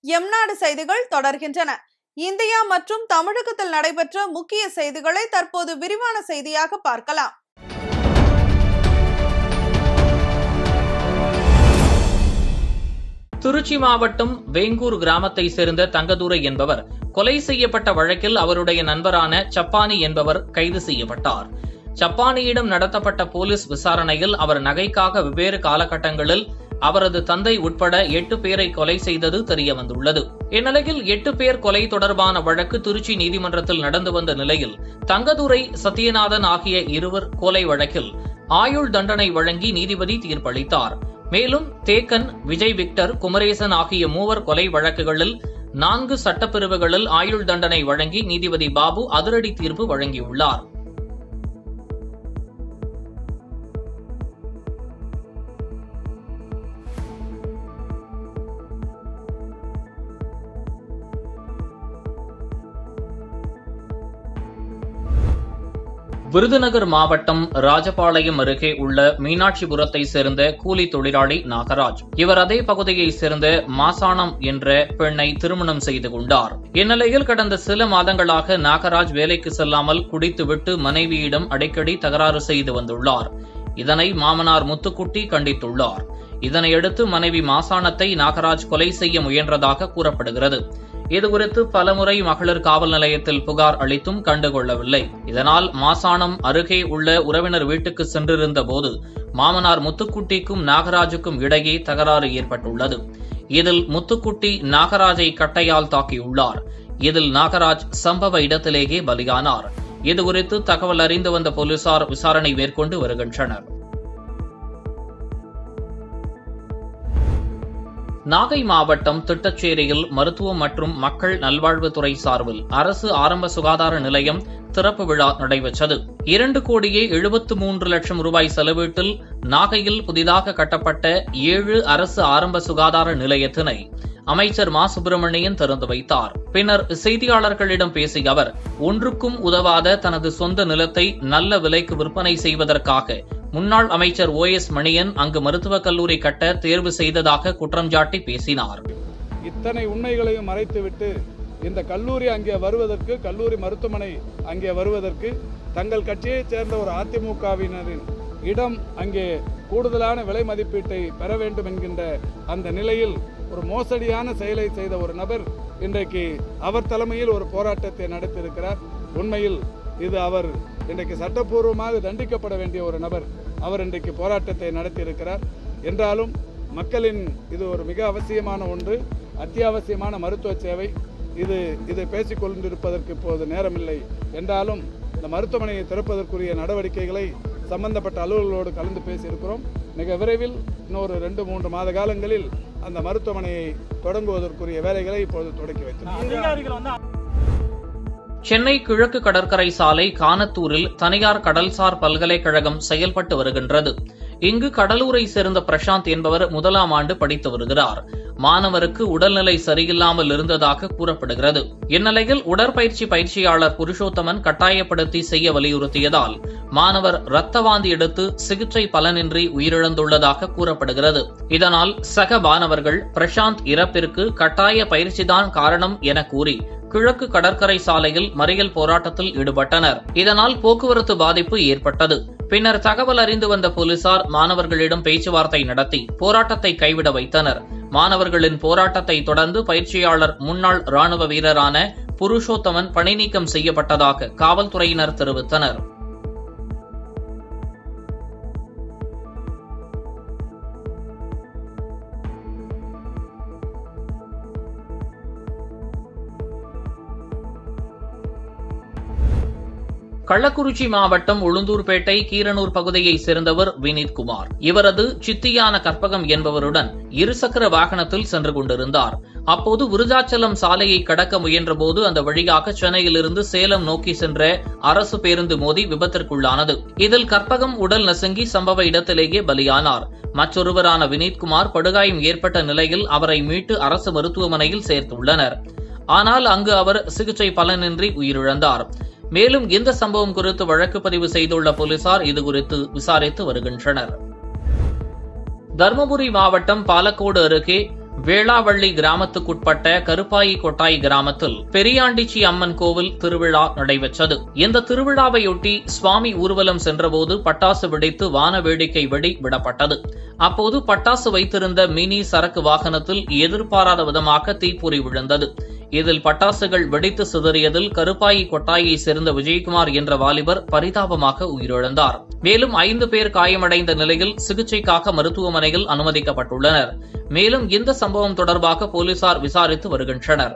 எம்நாடு செய்திகள் தொடர்கின்றன இந்தியா மற்றும் தமிழகத்தில் நடைபெற்ற முக்கிய செய்திகளை தற்போது விரிவான செய்தியாக பார்க்கலாம் திருச்சி மாவட்டம் வேங்கூர் கிராமத்தை சேர்ந்த தங்கதுரை என்பவர் கொலை செய்யப்பட்ட வழக்கில் அவருடைய நண்பரான சப்பானி என்பவர் கைது செய்யப்பட்டார் சப்பானியிடம் நடத்தப்பட்ட போலீஸ் விசாரணையில் அவர் நகைக்காக வெவ்வேறு காலகட்டங்களில் அவரது தந்தை உட்பட எட்டு பேரை கொலை செய்தது தெரியவந்துள்ளது இந்நிலையில் எட்டு பேர் கொலை தொடர்பான வழக்கு திருச்சி நீதிமன்றத்தில் நடந்து வந்த நிலையில் தங்கதுரை சத்யநாதன் ஆகிய இருவர் கொலை வழக்கில் ஆயுள் தண்டனை வழங்கி நீதிபதி தீர்ப்பளித்தார் மேலும் தேக்கன் விஜய் விக்டர் குமரேசன் ஆகிய மூவர் கொலை வழக்குகளில் நான்கு சட்டப்பிரிவுகளில் ஆயுள் தண்டனை வழங்கி நீதிபதி பாபு அதிரடி தீர்ப்பு வழங்கியுள்ளார் விருதுநகர் மாவட்டம் ராஜபாளையம் அருகே உள்ள மீனாட்சிபுரத்தை சேர்ந்த கூலி தொழிலாளி நாகராஜ் இவர் அதே பகுதியைச் சேர்ந்த மாசாணம் என்ற பெண்ணை திருமணம் செய்து கொண்டார் இந்நிலையில் கடந்த சில மாதங்களாக நாகராஜ் வேலைக்கு செல்லாமல் குடித்துவிட்டு மனைவியிடம் அடிக்கடி தகராறு செய்து வந்துள்ளார் இதனை மாமனார் முத்துக்குட்டி கண்டித்துள்ளார் இதனையடுத்து மனைவி மாசாணத்தை நாகராஜ் கொலை செய்ய முயன்றதாக கூறப்படுகிறது இதுகுறித்து பலமுறை மகளிர் காவல் நிலையத்தில் புகார் அளித்தும் கண்டுகொள்ளவில்லை இதனால் மாசாணம் அருகே உள்ள உறவினர் வீட்டுக்கு சென்றிருந்த போது மாமனார் முத்துக்குட்டிக்கும் நாகராஜுக்கும் இடையே தகராறு ஏற்பட்டுள்ளது இதில் முத்துக்குட்டி நாகராஜை கட்டையால் தாக்கியுள்ளார் இதில் நாகராஜ் சம்பவ இடத்திலேயே பலியானார் இதுகுறித்து தகவல் அறிந்து வந்த போலீசார் விசாரணை மேற்கொண்டு வருகின்றனர் நாகை மாவட்டம் திட்டச்சேரியில் மருத்துவம் மற்றும் மக்கள் நல்வாழ்வுத்துறை சார்பில் அரசு ஆரம்ப சுகாதார நிலையம் திறப்பு விழா நடைபெற்றது இரண்டு கோடியே எழுபத்து மூன்று லட்சம் ரூபாய் செலவீட்டில் நாகையில் புதிதாக கட்டப்பட்ட ஏழு அரசு ஆரம்ப சுகாதார நிலையத்தினை அமைச்சர் மா சுப்பிரமணியன் திறந்து வைத்தார் பின்னர் செய்தியாளர்களிடம் பேசிய அவர் ஒன்றுக்கும் உதவாத தனது சொந்த நிலத்தை நல்ல விலைக்கு விற்பனை செய்வதற்காக முன்னாள் அமைச்சர் ஓ எஸ் மணியன் அங்கு மருத்துவக் கல்லூரி கட்ட தேர்வு செய்ததாக குற்றம் சாட்டி பேசினார் இத்தனை உண்மைகளையும் மறைத்துவிட்டு இந்த கல்லூரி அங்கே வருவதற்கு கல்லூரி மருத்துவமனை அங்கே வருவதற்கு தங்கள் கட்சியைச் சேர்ந்த ஒரு அதிமுகவினரின் இடம் அங்கே கூடுதலான விலை மதிப்பீட்டை பெற வேண்டும் என்கின்ற அந்த நிலையில் ஒரு மோசடியான செயலை செய்த ஒரு நபர் இன்றைக்கு அவர் தலைமையில் ஒரு போராட்டத்தை நடத்தியிருக்கிறார் உண்மையில் இது அவர் இன்றைக்கு சட்டப்பூர்வமாக தண்டிக்கப்பட வேண்டிய ஒரு நபர் அவர் இன்றைக்கு போராட்டத்தை நடத்தியிருக்கிறார் என்றாலும் மக்களின் இது ஒரு மிக அவசியமான ஒன்று அத்தியாவசியமான மருத்துவ சேவை இது இதை பேசிக் கொண்டிருப்பதற்கு இப்போது நேரமில்லை என்றாலும் இந்த மருத்துவமனையை திறப்பதற்குரிய நடவடிக்கைகளை சம்பந்தப்பட்ட அலுவலர்களோடு கலந்து பேசியிருக்கிறோம் மிக விரைவில் இன்னொரு ரெண்டு மூன்று மாத காலங்களில் அந்த மருத்துவமனையை தொடங்குவதற்குரிய வேலைகளை இப்பொழுது தொடக்கி வைத்திருக்கிறோம் சென்னை கிழக்கு கடற்கரை சாலை கானத்தூரில் தனியார் கடல்சார் பல்கலைக்கழகம் செயல்பட்டு வருகின்றது இங்கு கடலூரை சேர்ந்த பிரசாந்த் என்பவர் முதலாம் ஆண்டு படித்து வருகிறார் மாணவருக்கு உடல்நிலை சரியில்லாமல் இருந்ததாக கூறப்படுகிறது இந்நிலையில் உடற்பயிற்சி பயிற்சியாளர் புருஷோத்தமன் கட்டாயப்படுத்தி செய்ய வலியுறுத்தியதால் மாணவர் ரத்த வாந்தி எடுத்து சிகிச்சை பலனின்றி உயிரிழந்துள்ளதாக கூறப்படுகிறது இதனால் சக மாணவர்கள் பிரசாந்த் இறப்பிற்கு கட்டாய பயிற்சிதான் காரணம் என கூறி கிழக்கு கடற்கரை சாலையில் மறியல் போராட்டத்தில் ஈடுபட்டனர் இதனால் போக்குவரத்து பாதிப்பு ஏற்பட்டது பின்னர் தகவல் அறிந்து வந்த போலீசார் மாணவர்களிடம் பேச்சுவார்த்தை நடத்தி போராட்டத்தை கைவிட வைத்தனர் மாணவர்களின் போராட்டத்தை தொடர்ந்து பயிற்சியாளர் முன்னாள் ராணுவ வீரரான புருஷோத்தமன் பணிநீக்கம் செய்யப்பட்டதாக காவல்துறையினர் தெரிவித்தனர் கள்ளக்குறிச்சி மாவட்டம் உளுந்தூர்பேட்டை கீரனூர் பகுதியைச் சேர்ந்தவர் வினீத்குமார் இவரது சித்தியான கற்பகம் என்பவருடன் இருசக்கர வாகனத்தில் சென்று கொண்டிருந்தார் அப்போது விருதாச்சலம் சாலையை கடக்க முயன்றபோது அந்த வழியாக சென்னையிலிருந்து சேலம் நோக்கி சென்ற அரசு பேருந்து மோதி விபத்திற்குள்ளானது இதில் கற்பகம் உடல் நசுங்கி சம்பவ இடத்திலேயே பலியானார் மற்றொருவரான வினீத்குமார் படுகாயம் ஏற்பட்ட நிலையில் அவரை மீட்டு அரசு மருத்துவமனையில் சேர்த்துள்ளனர் ஆனால் அங்கு அவர் சிகிச்சை பலனின்றி உயிரிழந்தார் மேலும் இந்த சம்பவம் குறித்து வழக்கு பதிவு செய்துள்ள போலீசார் இதுகுறித்து விசாரித்து வருகின்றனர் தருமபுரி மாவட்டம் பாலக்கோடு அருகே வேளாவள்ளி கிராமத்துக்குட்பட்ட கருப்பாயி கொட்டாய் கிராமத்தில் பெரியாண்டிச்சி அம்மன் கோவில் திருவிழா நடைபெற்றது இந்த திருவிழாவையொட்டி சுவாமி ஊர்வலம் சென்றபோது பட்டாசு வெடித்து வான வேடிக்கை வெடி விடப்பட்டது அப்போது பட்டாசு வைத்திருந்த மினி சரக்கு வாகனத்தில் எதிர்பாராத விதமாக தீப்பொறி விழுந்தது இதில் பட்டாசுகள் வெடித்து சிதறியதில் கருப்பாயி கொட்டாயை சேர்ந்த விஜயகுமார் என்ற வாலிபர் பரிதாபமாக உயிரிழந்தார் மேலும் ஐந்து பேர் காயமடைந்த நிலையில் சிகிச்சைக்காக மருத்துவமனையில் அனுமதிக்கப்பட்டுள்ளனர் மேலும் இந்த சம்பவம் தொடர்பாக போலீசார் விசாரித்து வருகின்றனர்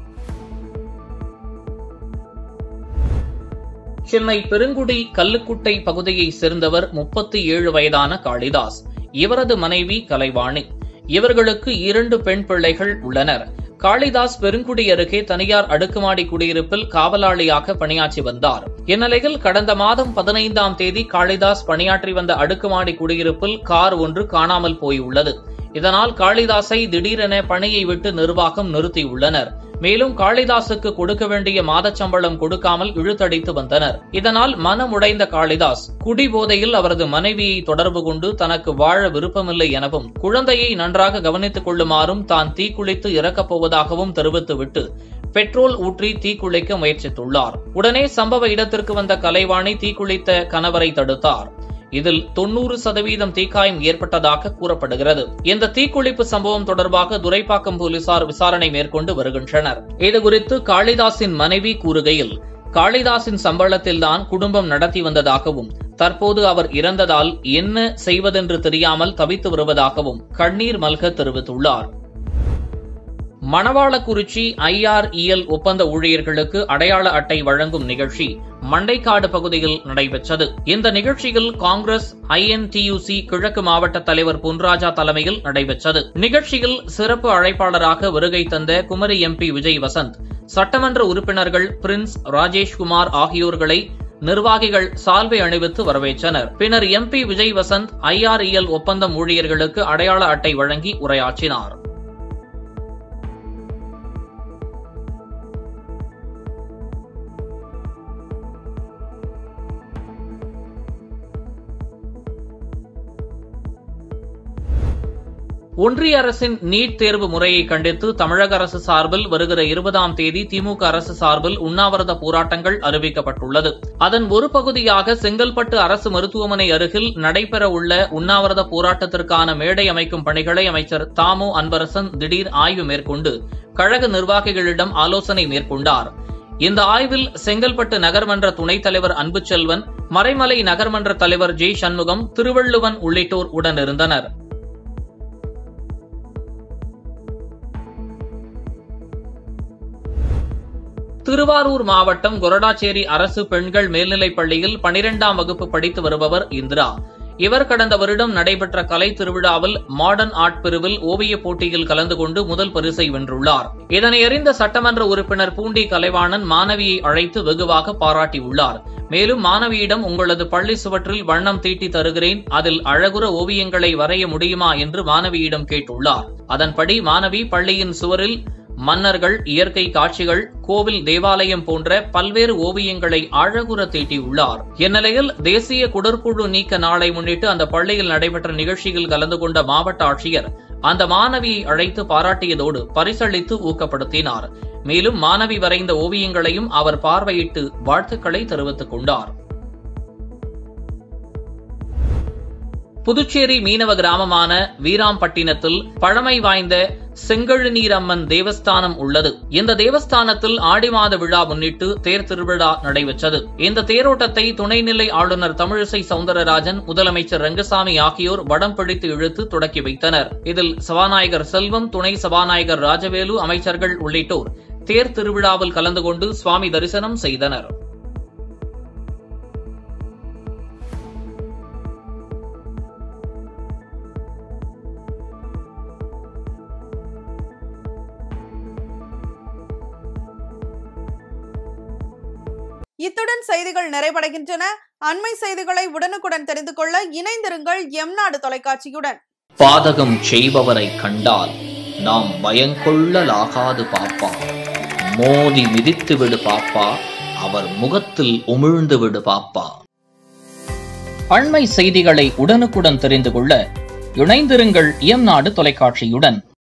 சென்னை பெருங்குடி கல்லுக்குட்டை பகுதியைச் சேர்ந்தவர் முப்பத்தி ஏழு வயதான காளிதாஸ் இவரது மனைவி கலைவாணி இவர்களுக்கு இரண்டு பெண் பிள்ளைகள் உள்ளனர் காளிதாஸ் பெருங்குடி அருகே தனியார் அடுக்குமாடி குடியிருப்பில் காவலாளியாக பணியாற்றி வந்தார் இந்நிலையில் கடந்த மாதம் பதினைந்தாம் தேதி காளிதாஸ் பணியாற்றி வந்த அடுக்குமாடி குடியிருப்பில் கார் ஒன்று காணாமல் போயுள்ளது இதனால் காளிதாஸை திடீரென பணியை விட்டு நிர்வாகம் நிறுத்தியுள்ளனர் மேலும் காளிதாசுக்கு கொடுக்க வேண்டிய மாதச் சம்பளம் கொடுக்காமல் இழுத்தடித்து வந்தனர் இதனால் மனமுடைந்த காளிதாஸ் குடி போதையில் அவரது மனைவியை தொடர்பு கொண்டு தனக்கு வாழ விருப்பமில்லை எனவும் குழந்தையை நன்றாக கவனித்துக் கொள்ளுமாறும் தான் தீக்குளித்து இறக்கப் போவதாகவும் தெரிவித்துவிட்டு பெட்ரோல் ஊற்றி தீக்குளிக்க முயற்சித்துள்ளார் உடனே சம்பவ இடத்திற்கு வந்த கலைவாணி தீக்குளித்த கணவரை தடுத்தார் இதில் தொன்னூறு சதவீதம் தீக்காயம் ஏற்பட்டதாக கூறப்படுகிறது இந்த தீக்குளிப்பு சம்பவம் தொடர்பாக துரைப்பாக்கம் போலீசார் விசாரணை மேற்கொண்டு வருகின்றனர் இதுகுறித்து காளிதாசின் மனைவி கூறுகையில் காளிதாசின் சம்பளத்தில்தான் குடும்பம் நடத்தி வந்ததாகவும் தற்போது அவர் இறந்ததால் என்ன செய்வதென்று தெரியாமல் தவித்து வருவதாகவும் கண்ணீர் மல்க தெரிவித்துள்ளார் மணவாளக்குறிச்சி ஐஆர்இஎல் ஒப்பந்த ஊழியர்களுக்கு அடையாள அட்டை வழங்கும் நிகழ்ச்சி மண்டைக்காடு பகுதியில் நடைபெற்றது இந்த நிகழ்ச்சியில் காங்கிரஸ் ஐஎன்டியூசி கிழக்கு மாவட்ட தலைவர் பொன்ராஜா தலைமையில் நடைபெற்றது நிகழ்ச்சியில் சிறப்பு அழைப்பாளராக வருகை தந்த குமரி எம்பி விஜய் வசந்த் சட்டமன்ற உறுப்பினர்கள் பிரின்ஸ் ராஜேஷ்குமார் ஆகியோர்களை நிர்வாகிகள் சால்வை அணிவித்து வரவேற்றனர் பின்னர் எம்பி விஜய் வசந்த் ஐஆர்இஎல் ஒப்பந்தம் ஊழியர்களுக்கு அடையாள அட்டை வழங்கி உரையாற்றினார் ஒன்றிய அரசின் நீட் தேர்வு முறையை கண்டித்து தமிழக அரசு சார்பில் வருகிற இருபதாம் தேதி திமுக அரசு சார்பில் உண்ணாவிரத போராட்டங்கள் அறிவிக்கப்பட்டுள்ளது அதன் ஒரு பகுதியாக செங்கல்பட்டு அரசு மருத்துவமனை அருகில் நடைபெறவுள்ள உண்ணாவிரத போராட்டத்திற்கான மேடை அமைக்கும் பணிகளை அமைச்சர் தாமு அன்பரசன் திடீர் ஆய்வு மேற்கொண்டு கழக நிர்வாகிகளிடம் ஆலோசனை மேற்கொண்டார் இந்த ஆய்வில் செங்கல்பட்டு நகர்மன்ற துணைத் தலைவர் அன்புச்செல்வன் மறைமலை நகர்மன்ற தலைவர் ஜெய் சண்முகம் திருவள்ளுவன் உள்ளிட்டோர் உடனிருந்தனர் திருவாரூர் மாவட்டம் கொரடாச்சேரி அரசு பெண்கள் மேல்நிலைப் பள்ளியில் பனிரெண்டாம் வகுப்பு படித்து வருபவர் இந்திரா இவர் கடந்த வருடம் நடைபெற்ற கலை திருவிழாவில் மாடர்ன் ஆர்ட் பிரிவில் ஓவியப் போட்டியில் கலந்து கொண்டு முதல் பரிசை வென்றுள்ளார் இதனை அறிந்த சட்டமன்ற உறுப்பினர் பூண்டி கலைவாணன் மாணவியை அழைத்து வெகுவாக பாராட்டியுள்ளார் மேலும் மாணவியிடம் உங்களது பள்ளி சுவற்றில் வண்ணம் தீட்டி தருகிறேன் அதில் அழகுற ஓவியங்களை வரைய முடியுமா என்று மாணவியிடம் கேட்டுள்ளார் அதன்படி மாணவி பள்ளியின் சுவரில் மன்னர்கள் இயற்கை காட்சிகள் கோவில் தேவாலயம் போன்ற பல்வேறு ஓவியங்களை அழகுற தீட்டியுள்ளார் இந்நிலையில் தேசிய குடற்புழு நீக்க நாளை முன்னிட்டு அந்த பள்ளியில் நடைபெற்ற நிகழ்ச்சியில் கலந்து கொண்ட மாவட்ட ஆட்சியர் அந்த மாணவியை அழைத்து பாராட்டியதோடு பரிசளித்து ஊக்கப்படுத்தினார் மேலும் மாணவி வரைந்த ஓவியங்களையும் அவர் பார்வையிட்டு வாழ்த்துக்களை தெரிவித்துக் கொண்டார் புதுச்சேரி மீனவ கிராமமான வீராம்பட்டினத்தில் பழமை வாய்ந்த செங்கழுநீரம்மன் தேவஸ்தானம் உள்ளது இந்த தேவஸ்தானத்தில் ஆடி மாத விழா முன்னிட்டு தேர் திருவிழா நடைபெற்றது இந்த தேரோட்டத்தை துணைநிலை ஆளுநர் தமிழிசை சவுந்தரராஜன் முதலமைச்சர் ரங்கசாமி ஆகியோர் வடம் பிடித்து இழுத்து தொடக்கி வைத்தனர் இதில் சபாநாயகர் செல்வம் துணை சபாநாயகர் ராஜவேலு அமைச்சர்கள் உள்ளிட்டோர் தேர் திருவிழாவில் கலந்து கொண்டு சுவாமி தரிசனம் செய்தனர் இத்துடன் செய்திகள் நிறைவடைகின்றன அண்மை செய்திகளை உடனுக்குடன் தெரிந்து கொள்ள இணைந்திருங்கள் எம்நாடு தொலைக்காட்சியுடன் பாதகம் செய்பவரை கண்டால் நாம் பயங்கொள்ளலாகாது பாப்பா மோதி மிதித்து விடு பாப்பா அவர் முகத்தில் உமிழ்ந்து விடு பாப்பா அண்மை செய்திகளை உடனுக்குடன் தெரிந்து கொள்ள இணைந்திருங்கள் எம் நாடு தொலைக்காட்சியுடன்